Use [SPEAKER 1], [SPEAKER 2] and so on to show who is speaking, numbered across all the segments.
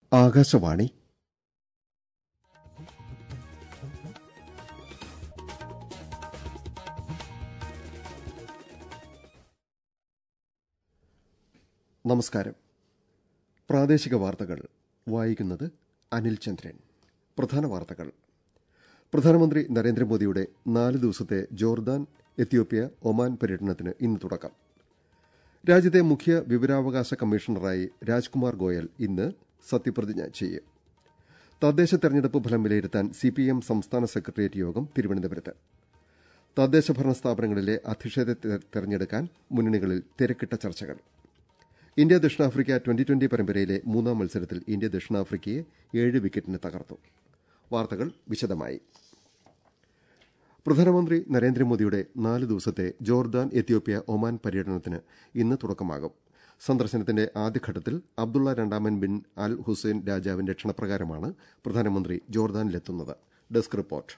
[SPEAKER 1] ആകാശവാണി നമസ്കാരം പ്രാദേശിക വാർത്തകൾ വായിക്കുന്നത് അനിൽ ചന്ദ്രൻ പ്രധാന വാർത്തകൾ പ്രധാനമന്ത്രി നരേന്ദ്രമോദിയുടെ നാല് ദിവസത്തെ ജോർദാൻ എത്യോപ്യ ഒമാൻ പര്യടനത്തിന് ഇന്ന് തുടക്കം രാജ്യത്തെ മുഖ്യ വിവരാവകാശ കമ്മീഷണറായി രാജ്കുമാർ ഗോയൽ ഇന്ന് സത്യപ്രതിജ്ഞ ചെയ്യും തദ്ദേശ തെരഞ്ഞെടുപ്പ് ഫലം വിലയിരുത്താൻ സിപിഎം സംസ്ഥാന സെക്രട്ടേറിയറ്റ് യോഗം തിരുവനന്തപുരത്ത് തദ്ദേശ ഭരണ സ്ഥാപനങ്ങളിലെ അധിക്ഷേപത്തെ തെരഞ്ഞെടുക്കാൻ മുന്നണികളിൽ തിരക്കിട്ട ചർച്ചകൾ ഇന്ത്യ ദക്ഷിണാഫ്രിക്ക ട്വന്റി ട്വന്റി പരമ്പരയിലെ മൂന്നാം മത്സരത്തിൽ ഇന്ത്യ ദക്ഷിണാഫ്രിക്കയെ ഏഴ് വിക്കറ്റിന് തകർത്തു വാർത്തകൾ വിശദമായി പ്രധാനമന്ത്രി നരേന്ദ്രമോദിയുടെ നാല് ദിവസത്തെ ജോർദാൻ എത്യോപ്യ ഒമാൻ പര്യടനത്തിന് ഇന്ന് തുടക്കമാകും സന്ദർശനത്തിന്റെ ആദ്യഘട്ടത്തിൽ അബ്ദുള്ള രണ്ടാമൻ ബിൻ അൽ ഹുസൈൻ രാജാവിന്റെ ക്ഷണപ്രകാരമാണ് പ്രധാനമന്ത്രി ജോർദാനിലെത്തുന്നത് ഡെസ്ക് റിപ്പോർട്ട്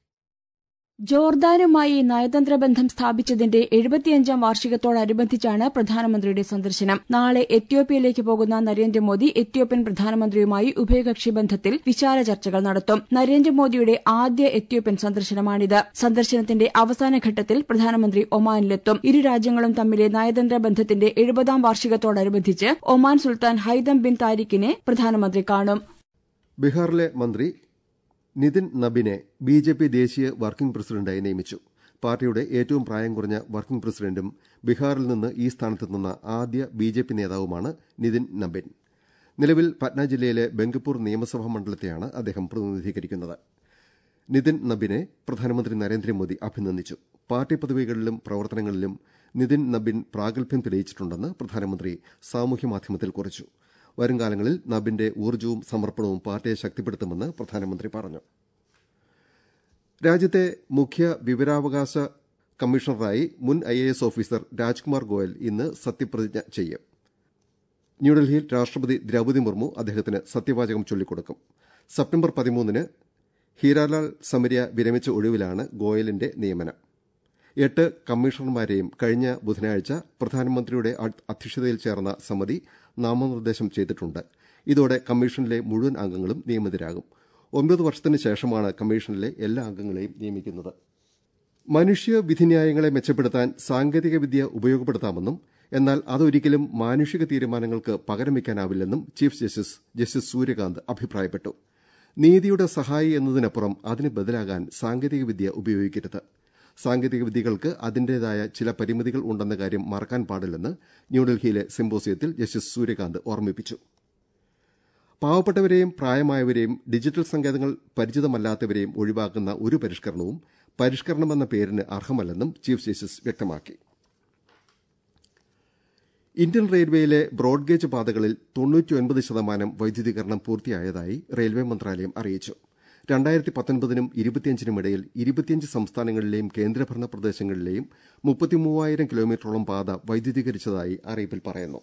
[SPEAKER 2] ജോർദാനുമായി നയതന്ത്ര ബന്ധം സ്ഥാപിച്ചതിന്റെ എഴുപത്തിയഞ്ചാം വാർഷികത്തോടനുബന്ധിച്ചാണ് പ്രധാനമന്ത്രിയുടെ സന്ദർശനം നാളെ എത്യോപ്യയിലേക്ക് പോകുന്ന നരേന്ദ്രമോദി എത്യോപ്യൻ പ്രധാനമന്ത്രിയുമായി ഉഭയകക്ഷി ബന്ധത്തിൽ വിശാല ചർച്ചകൾ നടത്തും നരേന്ദ്രമോദിയുടെ ആദ്യ എത്യോപ്യൻ സന്ദർശനമാണിത് സന്ദർശനത്തിന്റെ അവസാന ഘട്ടത്തിൽ പ്രധാനമന്ത്രി ഒമാനിലെത്തും ഇരു രാജ്യങ്ങളും തമ്മിലെ നയതന്ത്ര ബന്ധത്തിന്റെ എഴുപതാം വാർഷികത്തോടനുബന്ധിച്ച് ഒമാൻ സുൽത്താൻ ഹൈതം ബിൻ താരിഖിനെ പ്രധാനമന്ത്രി കാണും
[SPEAKER 1] ബീഹാറിലെ മന്ത്രി നിതിൻ നബിനെ ബി ജെ പി ദേശീയ വർക്കിംഗ് പ്രസിഡന്റായി നിയമിച്ചു പാർട്ടിയുടെ ഏറ്റവും പ്രായം കുറഞ്ഞ വർക്കിംഗ് പ്രസിഡന്റും ബീഹാറിൽ നിന്ന് ഈ സ്ഥാനത്തെത്തുന്ന ആദ്യ ബി ജെ പി നേതാവുമാണ് നിതിൻ നബിൻ നിലവിൽ പറ്റ്ന ജില്ലയിലെ ബംഗപ്പൂർ നിയമസഭാ മണ്ഡലത്തെയാണ് അദ്ദേഹം പ്രതിനിധീകരിക്കുന്നത് നിതിൻ നബിനെ പ്രധാനമന്ത്രി നരേന്ദ്രമോദി അഭിനന്ദിച്ചു പാർട്ടി പദവികളിലും പ്രവർത്തനങ്ങളിലും നിതിൻ നബിൻ പ്രാഗൽഭ്യം തെളിയിച്ചിട്ടുണ്ടെന്ന് പ്രധാനമന്ത്രി സാമൂഹ്യമാധ്യമത്തിൽ കുറിച്ചു വരുംകാലങ്ങളിൽ നബിന്റെ ഊർജ്ജവും സമർപ്പണവും പാർട്ടിയെ ശക്തിപ്പെടുത്തുമെന്ന് പ്രധാനമന്ത്രി പറഞ്ഞു രാജ്യത്തെ മുഖ്യ വിവരാവകാശ കമ്മീഷണറായി മുൻ I A S officer Rajkumar Goyal ഇന്ന് സത്യപ്രതിജ്ഞ ചെയ്യും ന്യൂഡൽഹിയിൽ രാഷ്ട്രപതി ദ്രൌപതി മുർമു അദ്ദേഹത്തിന് സത്യവാചകം ചൊല്ലിക്കൊടുക്കും സെപ്റ്റംബർ പതിമൂന്നിന് ഹീരാലാൽ സമരിയ വിരമിച്ച ഒഴിവിലാണ് ഗോയലിന്റെ നിയമനം എട്ട് കമ്മീഷണർമാരെയും കഴിഞ്ഞ ബുധനാഴ്ച പ്രധാനമന്ത്രിയുടെ അധ്യക്ഷതയിൽ ചേർന്ന സമിതി നാമനിർദ്ദേശം ചെയ്തിട്ടുണ്ട് ഇതോടെ കമ്മീഷനിലെ മുഴുവൻ അംഗങ്ങളും നിയമിതരാകും ഒൻപത് വർഷത്തിന് ശേഷമാണ് കമ്മീഷനിലെ എല്ലാ അംഗങ്ങളെയും നിയമിക്കുന്നത് മനുഷ്യ വിധിന്യായങ്ങളെ മെച്ചപ്പെടുത്താൻ സാങ്കേതികവിദ്യ ഉപയോഗപ്പെടുത്താമെന്നും എന്നാൽ അതൊരിക്കലും മാനുഷിക തീരുമാനങ്ങൾക്ക് പകരം വയ്ക്കാനാവില്ലെന്നും ചീഫ് ജസ്റ്റിസ് ജസ്റ്റിസ് സൂര്യകാന്ത് അഭിപ്രായപ്പെട്ടു നീതിയുടെ സഹായി എന്നതിനപ്പുറം അതിന് ബദലാകാൻ സാങ്കേതികവിദ്യ ഉപയോഗിക്കരുത് സാങ്കേതിക വിദ്യകൾക്ക് അതിന്റേതായ ചില പരിമിതികൾ ഉണ്ടെന്ന കാര്യം മറക്കാൻ പാടില്ലെന്ന് ന്യൂഡൽഹിയിലെ സിമ്പോസിയത്തിൽ ജസ്റ്റിസ് സൂര്യകാന്ത് ഓർമ്മിപ്പിച്ചു പാവപ്പെട്ടവരെയും പ്രായമായവരെയും ഡിജിറ്റൽ സങ്കേതങ്ങൾ പരിചിതമല്ലാത്തവരെയും ഒഴിവാക്കുന്ന ഒരു പരിഷ്കരണവും പരിഷ്കരണമെന്ന പേരിന് അർഹമല്ലെന്നും ചീഫ് ജസ്റ്റിസ് വ്യക്തമാക്കി ഇന്ത്യൻ റെയിൽവേയിലെ ബ്രോഡ്ഗേജ് പാതകളിൽ തൊണ്ണൂറ്റിയൊൻപത് ശതമാനം വൈദ്യുതീകരണം പൂർത്തിയായതായി റെയിൽവേ മന്ത്രാലയം അറിയിച്ചു രണ്ടായിരത്തി പത്തൊൻപതിനും ഇരുപത്തിയഞ്ചിനും ഇടയിൽ ഇരുപത്തിയഞ്ച് സംസ്ഥാനങ്ങളിലെയും കേന്ദ്രഭരണ പ്രദേശങ്ങളിലെയും മുപ്പത്തിമൂവായിരം കിലോമീറ്ററോളം പാത വൈദ്യുതീകരിച്ചതായി അറിയിപ്പിൽ പറയുന്നു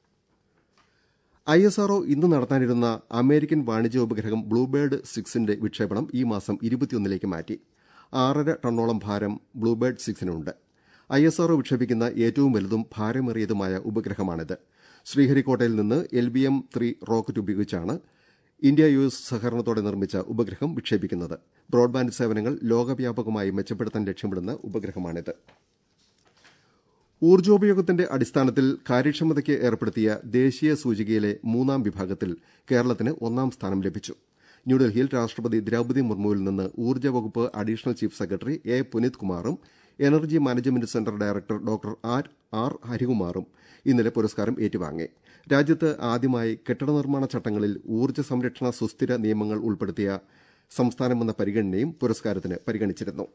[SPEAKER 1] ഐ എസ് ആർഒ ഇന്ന് നടത്താനിരുന്ന അമേരിക്കൻ വാണിജ്യോപഗ്രഹം ബ്ലൂബേർഡ് സിക്സിന്റെ വിക്ഷേപണം ഈ മാസം ഇരുപത്തിയൊന്നിലേക്ക് മാറ്റി ആറര ടണ്ണോളം ഭാരം ബ്ലൂബേർഡ് സിക്സിനുണ്ട് ഐ എസ് ആർഒ വിക്ഷേപിക്കുന്ന ഏറ്റവും വലുതും ഭാരമേറിയതുമായ ഉപഗ്രഹമാണിത് ശ്രീഹരിക്കോട്ടയിൽ നിന്ന് L B M three rocket ഉപയോഗിച്ചാണ് ഇന്ത്യ യു എസ് സഹകരണത്തോടെ നിർമ്മിച്ച ഉപഗ്രഹം വിക്ഷേപിക്കുന്നത് ബ്രോഡ്ബാൻഡ് സേവനങ്ങൾ ലോകവ്യാപകമായി മെച്ചപ്പെടുത്താൻ ലക്ഷ്യമിടുന്ന ഉപഗ്രഹമാണിത് ഊർജ്ജോപയോഗത്തിന്റെ അടിസ്ഥാനത്തിൽ കാര്യക്ഷമതയ്ക്ക് ഏർപ്പെടുത്തിയ ദേശീയ സൂചികയിലെ മൂന്നാം വിഭാഗത്തിൽ കേരളത്തിന് ഒന്നാം സ്ഥാനം ലഭിച്ചു ന്യൂഡൽഹിയിൽ രാഷ്ട്രപതി ദ്രൌപതി മുർമുവിൽ നിന്ന് ഊർജ്ജ വകുപ്പ് additional chief secretary A Punit കുമാറും energy management centre director doctor R ഹരികുമാറും ഇന്നലെ പുരസ്കാരം ഏറ്റുവാങ്ങി രാജ്യത്ത് ആദ്യമായി കെട്ടിട നിർമ്മാണ ചട്ടങ്ങളിൽ ഊർജ്ജ സംരക്ഷണ സുസ്ഥിര നിയമങ്ങൾ ഉൾപ്പെടുത്തിയ സംസ്ഥാനമെന്ന പരിഗണനയും പുരസ്കാരത്തിന് പരിഗണിച്ചിരുന്നു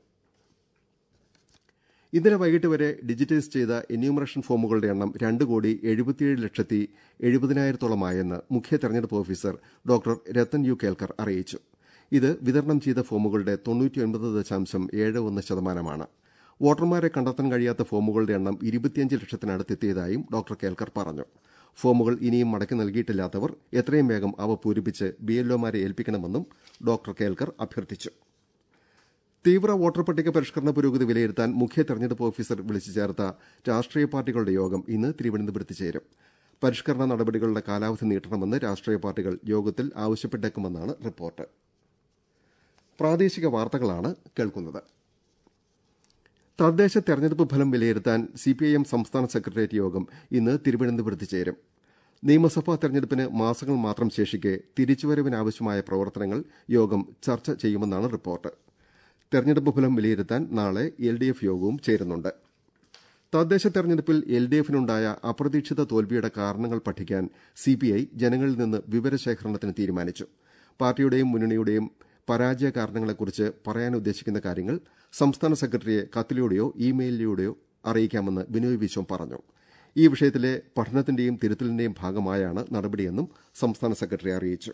[SPEAKER 1] ഇന്നലെ വൈകിട്ട് വരെ ഡിജിറ്റൈസ് ചെയ്ത എന്യൂമറേഷൻ ഫോമുകളുടെ എണ്ണം രണ്ട് കോടി എഴുപത്തിയേഴ് ലക്ഷത്തി എഴുപതിനായിരത്തോളമായെന്ന് മുഖ്യ തെരഞ്ഞെടുപ്പ് officer doctor Rathan U Kelkar അറിയിച്ചു ഇത് വിതരണം ചെയ്ത ഫോമുകളുടെ തൊണ്ണൂറ്റിയൊൻപത് ദശാംശം ഏഴ് ഒന്ന് ശതമാനമാണ് വോട്ടർമാരെ കണ്ടെത്താൻ കഴിയാത്ത ഫോമുകളുടെ എണ്ണം ഇരുപത്തിയഞ്ച് ലക്ഷത്തിനടുത്തെത്തിയതായും ഡോക്ടർ കേൽക്കർ പറഞ്ഞു ഫോമുകൾ ഇനിയും മടക്കി നൽകിയിട്ടില്ലാത്തവർ എത്രയും വേഗം അവ പൂരിപ്പിച്ച് ബിഎൽഒമാരെ ഏൽപ്പിക്കണമെന്നും ഡോക്ടർ കേൽക്കർ അഭ്യർത്ഥിച്ചു തീവ്ര വോട്ടർ പട്ടിക പരിഷ്കരണ പുരോഗതി വിലയിരുത്താൻ മുഖ്യ തെരഞ്ഞെടുപ്പ് ഓഫീസർ വിളിച്ചു ചേർത്ത രാഷ്ട്രീയ പാർട്ടികളുടെ യോഗം ഇന്ന് തിരുവനന്തപുരത്ത് ചേരും പരിഷ്കരണ നടപടികളുടെ കാലാവധി നീട്ടണമെന്ന് രാഷ്ട്രീയ പാർട്ടികൾ യോഗത്തിൽ ആവശ്യപ്പെട്ടേക്കുമെന്നാണ് റിപ്പോർട്ട് പ്രാദേശിക വാർത്തകളാണ് കേൾക്കുന്നത് തദ്ദേശ തെരഞ്ഞെടുപ്പ് ഫലം വിലയിരുത്താൻ സിപിഐഎം സംസ്ഥാന സെക്രട്ടേറിയറ്റ് യോഗം ഇന്ന് തിരുവനന്തപുരത്ത് ചേരും നിയമസഭാ തെരഞ്ഞെടുപ്പിന് മാസങ്ങൾ മാത്രം ശേഷിക്കെ തിരിച്ചുവരവിനാവശ്യമായ പ്രവർത്തനങ്ങൾ യോഗം ചർച്ച ചെയ്യുമെന്നാണ് റിപ്പോർട്ട് തെരഞ്ഞെടുപ്പ് ഫലം വിലയിരുത്താൻ നാളെ എൽ ഡി എഫ് യോഗവും ചേരുന്നുണ്ട് തദ്ദേശ തെരഞ്ഞെടുപ്പിൽ എൽ ഡി എഫിനുണ്ടായ അപ്രതീക്ഷിത തോൽവിയുടെ കാരണങ്ങൾ പഠിക്കാൻ സിപിഐ ജനങ്ങളിൽ നിന്ന് വിവരശേഖരണത്തിന് തീരുമാനിച്ചു പാർട്ടിയുടെയും മുന്നണിയുടെയും പരാജയ കാരണങ്ങളെക്കുറിച്ച് പറയാൻ ഉദ്ദേശിക്കുന്ന കാര്യങ്ങൾ സംസ്ഥാന സെക്രട്ടറിയെ കത്തിലൂടെയോ ഇമെയിലിലൂടെയോ അറിയിക്കാമെന്ന് ബിനോയ് വിശ്വം പറഞ്ഞു ഈ വിഷയത്തിലെ പഠനത്തിന്റെയും തിരുത്തലിന്റെയും ഭാഗമായാണ് നടപടിയെന്നും സംസ്ഥാന സെക്രട്ടറി അറിയിച്ചു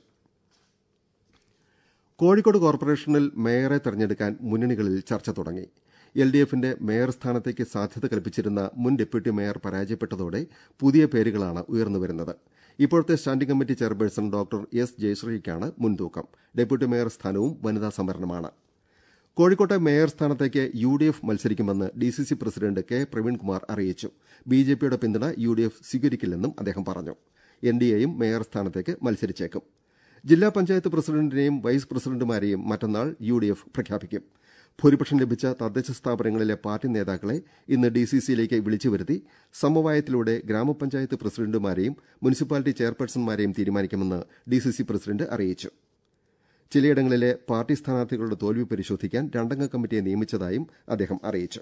[SPEAKER 1] കോഴിക്കോട് കോർപ്പറേഷനിൽ മേയറെ തെരഞ്ഞെടുക്കാൻ മുന്നണികളിൽ ചർച്ച തുടങ്ങി എൽ ഡി എഫിന്റെ മേയർ സ്ഥാനത്തേക്ക് സാധ്യത കൽപ്പിച്ചിരുന്ന മുൻ ഡെപ്യൂട്ടി മേയർ പരാജയപ്പെട്ടതോടെ പുതിയ പേരുകളാണ് ഉയർന്നുവരുന്നത് ഇപ്പോഴത്തെ standing committee chairperson doctor S ജയശ്രീക്കാണ് മുൻതൂക്കം ഡെപ്യൂട്ടി മേയർ സ്ഥാനവും വനിതാ സംവരണമാണ് കോഴിക്കോട്ടെ മേയർ സ്ഥാനത്തേക്ക് യു ഡി എഫ് മത്സരിക്കുമെന്ന് D C C president K Praveenkumar അറിയിച്ചു ബി ജെ പിയുടെ പിന്തുണ യു ഡി എഫ് സ്വീകരിക്കില്ലെന്നും അദ്ദേഹം പറഞ്ഞു എൻ ഡി എയും മേയർ സ്ഥാനത്തേക്ക് മത്സരിച്ചേക്കും ജില്ലാ പഞ്ചായത്ത് പ്രസിഡന്റിനെയും വൈസ് പ്രസിഡന്റുമാരെയും മറ്റന്നാൾ യു ഡി എഫ് പ്രഖ്യാപിക്കും ഭൂരിപക്ഷം ലഭിച്ച തദ്ദേശ സ്ഥാപനങ്ങളിലെ പാർട്ടി നേതാക്കളെ ഇന്ന് ഡി സി സിയിലേക്ക് വിളിച്ചു വരുത്തി സമവായത്തിലൂടെ ഗ്രാമപഞ്ചായത്ത് പ്രസിഡന്റുമാരെയും മുനിസിപ്പാലിറ്റി ചെയർപേഴ്സൺമാരെയും തീരുമാനിക്കുമെന്ന് ഡി സി സി പ്രസിഡന്റ് അറിയിച്ചു ചിലയിടങ്ങളിലെ പാർട്ടി സ്ഥാനാർത്ഥികളുടെ തോൽവി പരിശോധിക്കാൻ രണ്ടംഗ കമ്മിറ്റിയെ നിയമിച്ചതായും അദ്ദേഹം അറിയിച്ചു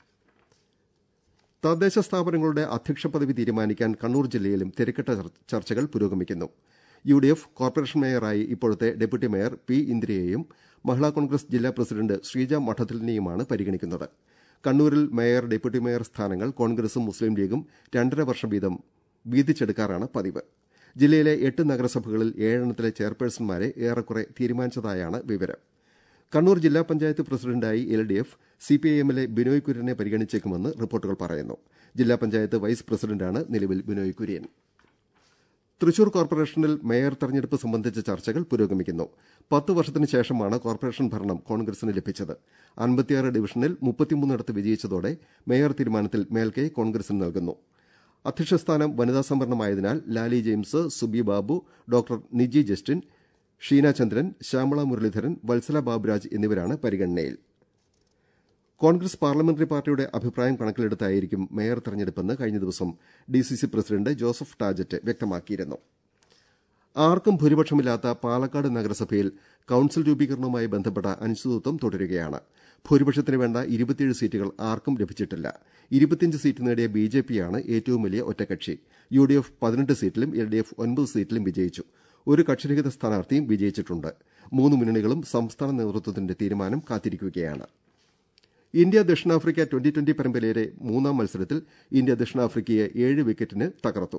[SPEAKER 1] തദ്ദേശ സ്ഥാപനങ്ങളുടെ അധ്യക്ഷ പദവി തീരുമാനിക്കാൻ കണ്ണൂർ ജില്ലയിലും തിരക്കിട്ട ചർച്ചകൾ പുരോഗമിക്കുന്നു യു ഡി എഫ് കോർപ്പറേഷൻ മേയറായി ഇപ്പോഴത്തെ ഡെപ്യൂട്ടി മേയർ പി ഇന്ദിരയെയും മഹിളാ കോൺഗ്രസ് ജില്ലാ പ്രസിഡന്റ് ശ്രീജ മഠത്തിലിനെയുമാണ് പരിഗണിക്കുന്നത് കണ്ണൂരിൽ മേയർ ഡെപ്യൂട്ടി മേയർ സ്ഥാനങ്ങൾ കോൺഗ്രസും മുസ്ലിം ലീഗും രണ്ടര വർഷം വീതം വീതിച്ചെടുക്കാറാണ് പതിവ് ജില്ലയിലെ എട്ട് നഗരസഭകളിൽ ഏഴെണ്ണത്തിലെ ചെയർപേഴ്സൺമാരെ ഏറെക്കുറെ തീരുമാനിച്ചതായാണ് വിവരം കണ്ണൂർ ജില്ലാ പഞ്ചായത്ത് പ്രസിഡന്റായി എൽ ഡി എഫ് സിപിഐഎമ്മിലെ ബിനോയ് കുര്യനെ പരിഗണിച്ചേക്കുമെന്ന് റിപ്പോർട്ടുകൾ പറയുന്നു ജില്ലാ പഞ്ചായത്ത് വൈസ് പ്രസിഡന്റാണ് നിലവിൽ ബിനോയ് കുര്യൻ തൃശൂർ കോർപ്പറേഷനിൽ മേയർ തെരഞ്ഞെടുപ്പ് സംബന്ധിച്ച ചർച്ചകൾ പുരോഗമിക്കുന്നു പത്ത് വർഷത്തിന് ശേഷമാണ് കോർപ്പറേഷൻ ഭരണം കോൺഗ്രസിന് ലഭിച്ചത് അൻപത്തിയാറ് ഡിവിഷനിൽ മുപ്പത്തിമൂന്നിടത്ത് വിജയിച്ചതോടെ മേയർ തീരുമാനത്തിൽ മേൽക്കൈ കോൺഗ്രസിന് നൽകുന്നു അധ്യക്ഷസ്ഥാനം വനിതാ സംവരണമായതിനാൽ ലാലി ജെയിംസ് സുബി ബാബു ഡോക്ടർ നിജി ജസ്റ്റിൻ ഷീന ചന്ദ്രൻ ശ്യാമള മുരളീധരൻ വത്സല ബാബുരാജ് എന്നിവരാണ് പരിഗണനയിൽ കോൺഗ്രസ് പാർലമെന്ററി പാർട്ടിയുടെ അഭിപ്രായം കണക്കിലെടുത്തായിരിക്കും മേയർ തെരഞ്ഞെടുപ്പെന്ന് കഴിഞ്ഞ ദിവസം D C C president Joseph Tajet വ്യക്തമാക്കിയിരുന്നു ആർക്കും ഭൂരിപക്ഷമില്ലാത്ത പാലക്കാട് നഗരസഭയിൽ കൌൺസിൽ രൂപീകരണവുമായി ബന്ധപ്പെട്ട അനിശ്ചിതത്വം തുടരുകയാണ് ഭൂരിപക്ഷത്തിന് വേണ്ട ഇരുപത്തിയേഴ് സീറ്റുകൾ ആർക്കും ലഭിച്ചിട്ടില്ല ഇരുപത്തിയഞ്ച് സീറ്റ് നേടിയ ബി ജെ പിയാണ് ഏറ്റവും വലിയ ഒറ്റകക്ഷി യു ഡി എഫ് പതിനെട്ട് സീറ്റിലും എൽ ഡി എഫ് ഒൻപത് സീറ്റിലും വിജയിച്ചു ഒരു കക്ഷിരഹിത സ്ഥാനാർത്ഥിയും വിജയിച്ചിട്ടുണ്ട് മൂന്ന് മുന്നണികളും സംസ്ഥാന നേതൃത്വത്തിന്റെ തീരുമാനം കാത്തിരിക്കുകയാണ് ഇന്ത്യ ദക്ഷിണാഫ്രിക്ക ട്വന്റി ട്വന്റി പരമ്പരയിലെ മൂന്നാം മത്സരത്തിൽ ഇന്ത്യ ദക്ഷിണാഫ്രിക്കയെ ഏഴ് വിക്കറ്റിന് തകർത്തു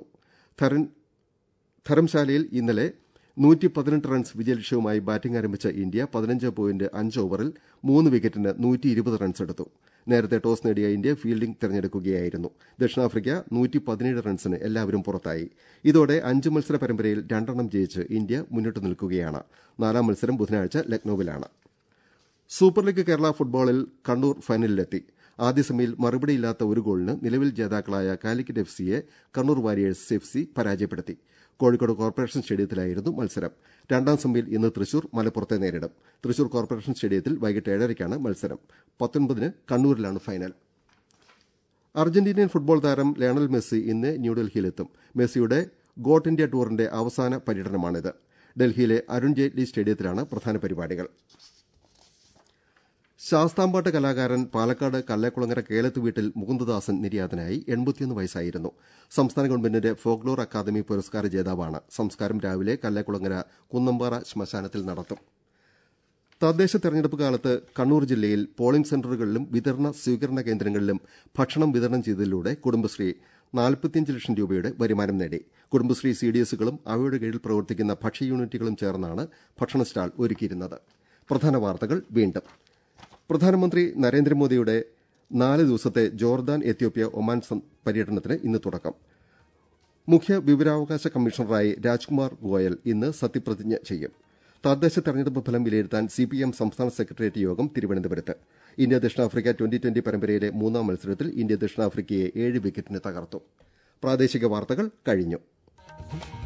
[SPEAKER 1] ധരംശാലയിൽ ഇന്നലെ നൂറ്റി പതിനെട്ട് റൺസ് വിജയലക്ഷ്യവുമായി ബാറ്റിംഗ് ആരംഭിച്ച ഇന്ത്യ പതിനഞ്ച് പോയിന്റ് അഞ്ച് ഓവറിൽ മൂന്ന് വിക്കറ്റിന് നൂറ്റി ഇരുപത് റൺസ് എടുത്തു നേരത്തെ ടോസ് നേടിയ ഇന്ത്യ ഫീൽഡിംഗ് തെരഞ്ഞെടുക്കുകയായിരുന്നു ദക്ഷിണാഫ്രിക്ക നൂറ്റി പതിനേഴ് റൺസിന് എല്ലാവരും പുറത്തായി ഇതോടെ അഞ്ച് മത്സര പരമ്പരയിൽ രണ്ടെണ്ണം ജയിച്ച് ഇന്ത്യ മുന്നിട്ട് നിൽക്കുകയാണ് നാലാം മത്സരം ബുധനാഴ്ച ലക്നൌവിലാണ് സൂപ്പർ ലീഗ് കേരള ഫുട്ബോളിൽ കണ്ണൂർ ഫൈനലിലെത്തി ആദ്യ സെമിയിൽ മറുപടിയില്ലാത്ത ഒരു ഗോളിന് നിലവിൽ ജേതാക്കളായ കാലിക്കറ്റ് എഫ് സിയെ കണ്ണൂർ വാരിയേഴ്സ് എഫ് സി പരാജയപ്പെടുത്തി കോഴിക്കോട് കോർപ്പറേഷൻ സ്റ്റേഡിയത്തിലായിരുന്നു മത്സരം രണ്ടാം സെമിയിൽ ഇന്ന് തൃശൂർ മലപ്പുറത്തെ നേരിടും തൃശൂർ കോർപ്പറേഷൻ സ്റ്റേഡിയത്തിൽ വൈകിട്ട് ഏഴരയ്ക്കാണ് മത്സരം പത്തൊൻപതിന് കണ്ണൂരിലാണ് ഫൈനൽ അർജന്റീനിയൻ ഫുട്ബോൾ താരം ലയണൽ മെസ്സി ഇന്ന് ന്യൂഡൽഹിയിലെത്തും മെസ്സിയുടെ ഗോട്ട് ഇന്ത്യ ടൂറിന്റെ അവസാന പര്യടനമാണിത് ഡൽഹിയിലെ അരുൺ ജെയ്റ്റ്ലി സ്റ്റേഡിയത്തിലാണ് പ്രധാന പരിപാടികൾ ശാസ്താംപാട്ട് കലാകാരൻ പാലക്കാട് കല്ലേക്കുളങ്ങര കേലത്ത് വീട്ടിൽ മുകുന്ദദാസൻ നിര്യാതനായി എൺപത്തിയൊന്ന് വയസ്സായിരുന്നു സംസ്ഥാന ഗവൺമെന്റിന്റെ ഫോക്ലോർ അക്കാദമി പുരസ്കാര ജേതാവാണ് സംസ്കാരം രാവിലെ കല്ലേക്കുളങ്ങര കുന്നമ്പാറ ശ്മശാനത്തിൽ നടത്തും തദ്ദേശ തെരഞ്ഞെടുപ്പ് കാലത്ത് കണ്ണൂർ ജില്ലയിൽ പോളിംഗ് സെന്ററുകളിലും വിതരണ സ്വീകരണ കേന്ദ്രങ്ങളിലും ഭക്ഷണം വിതരണം ചെയ്തതിലൂടെ കുടുംബശ്രീ നാൽപ്പത്തിയഞ്ച് ലക്ഷം രൂപയുടെ വരുമാനം നേടി കുടുംബശ്രീ സിഡിഎസുകളും അവയുടെ കീഴിൽ പ്രവർത്തിക്കുന്ന ഭക്ഷ്യ യൂണിറ്റുകളും ചേർന്നാണ് ഭക്ഷണ സ്റ്റാൾ ഒരുക്കിയിരുന്നത് പ്രധാന വാർത്തകൾ വീണ്ടും പ്രധാനമന്ത്രി നരേന്ദ്രമോദിയുടെ നാല് ദിവസത്തെ ജോർദാൻ എത്യോപ്യ ഒമാൻ പര്യടനത്തിന് ഇന്ന് തുടക്കം മുഖ്യ വിവരാവകാശ കമ്മീഷണറായി രാജ്കുമാർ ഗോയൽ ഇന്ന് സത്യപ്രതിജ്ഞ ചെയ്യും തദ്ദേശ തെരഞ്ഞെടുപ്പ് ഫലം വിലയിരുത്താൻ സിപിഎം സംസ്ഥാന സെക്രട്ടേറിയറ്റ് യോഗം തിരുവനന്തപുരത്ത് ഇന്ത്യ ദക്ഷിണാഫ്രിക്ക ട്വന്റി ട്വന്റി പരമ്പരയിലെ മൂന്നാം മത്സരത്തിൽ ഇന്ത്യ ദക്ഷിണാഫ്രിക്കയെ ഏഴ് വിക്കറ്റിന് തകർത്തു പ്രാദേശിക വാർത്തകൾ കഴിഞ്ഞു
[SPEAKER 3] ന്യൂസ്